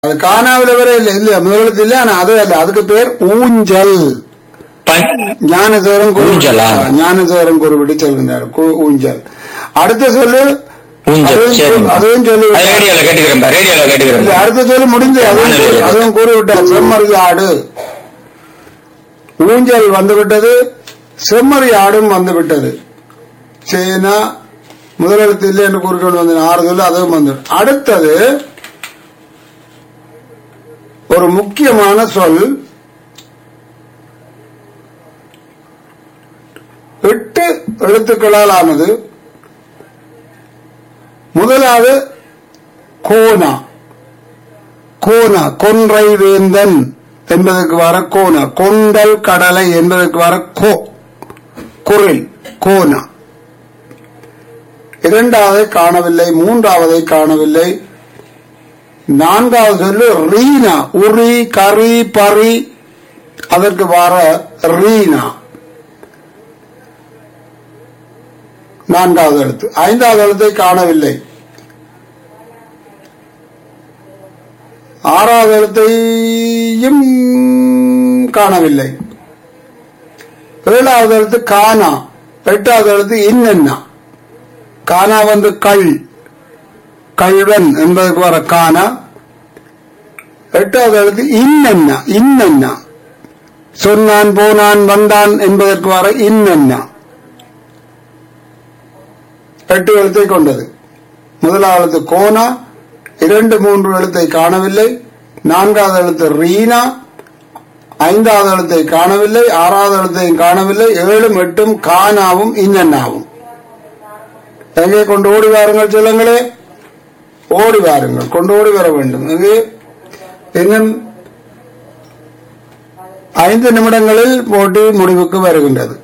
அது காணாவில வர இல்ல இல்ல முதலெழுத்து இல்ல ஆனா அது அல்ல அதுக்கு பேர் ஊஞ்சல் பன்- ஞானசேரம் ஊஞ்சலா? ஞானசேரம் குறிப்பிட்டு சொல்கின்றார் கு- ஊஞ்சல் அடுத்த சொல்லு ஊஞ்சல் அதுவும் சரி சொல்- அதுவும் சொல்லி அது ரேடியோல கேட்டுக்கிறேன் ரேடியோல இல்ல, கேட்டுக்கிறேன் அடுத்த சொல்லு முடிஞ்சு அதுவும் வானொலியில. அதுவும் கூறிவிட்டார் செம்மறி ஆடு ஊஞ்சல் வந்துவிட்டது செம்மறி ஆடும் வந்து விட்டது சேனா முதலெழுத்து இல்லை என்று கூறிக்கொண்டு வந்தேன் ஆறு சொல்லு அதுவும் வந்து அடுத்தது ஒரு முக்கியமான சொல் எட்டு எழுத்துக்களால் ஆனது முதலாவது கோனா கோனா கொன்றை வேந்தன் என்பதற்கு வர கோனா கொண்டல் கடலை என்பதற்கு வர கோ குரில் கோனா இரண்டாவதை காணவில்லை மூன்றாவதை காணவில்லை நான்காவது சொல்லு ரீனா உரி கரி பரி அதற்கு வர ரீனா நான்காவது எழுத்து ஐந்தாவது எழுத்தை காணவில்லை ஆறாவது எழுத்தையும் காணவில்லை ஏழாவது எழுத்து கானா எட்டாவது எழுத்து இன்னென்னா கானா வந்து கள் கள்வன் என்பதற்கு வர கானா எட்டாவது எழுத்து இன்னென்னா இன்னென்னா சொன்னான் போனான் வந்தான் என்பதற்கு வர இன்னென்னா எட்டு எழுத்தை கொண்டது முதலாவது எழுத்து கோனா இரண்டு மூன்று எழுத்தை காணவில்லை நான்காவது எழுத்து ரீனா ஐந்தாவது எழுத்தை காணவில்லை ஆறாவது எழுத்தையும் காணவில்லை ஏழும் எட்டும் கானாவும் இன்னன்னாவும் எங்கே கொண்டு ஓடி வாருங்கள் செல்லுங்களே ஓடி வாருங்கள் கொண்டு ஓடி வர வேண்டும் இது இன்னும் ஐந்து நிமிடங்களில் போட்டி முடிவுக்கு வருகின்றது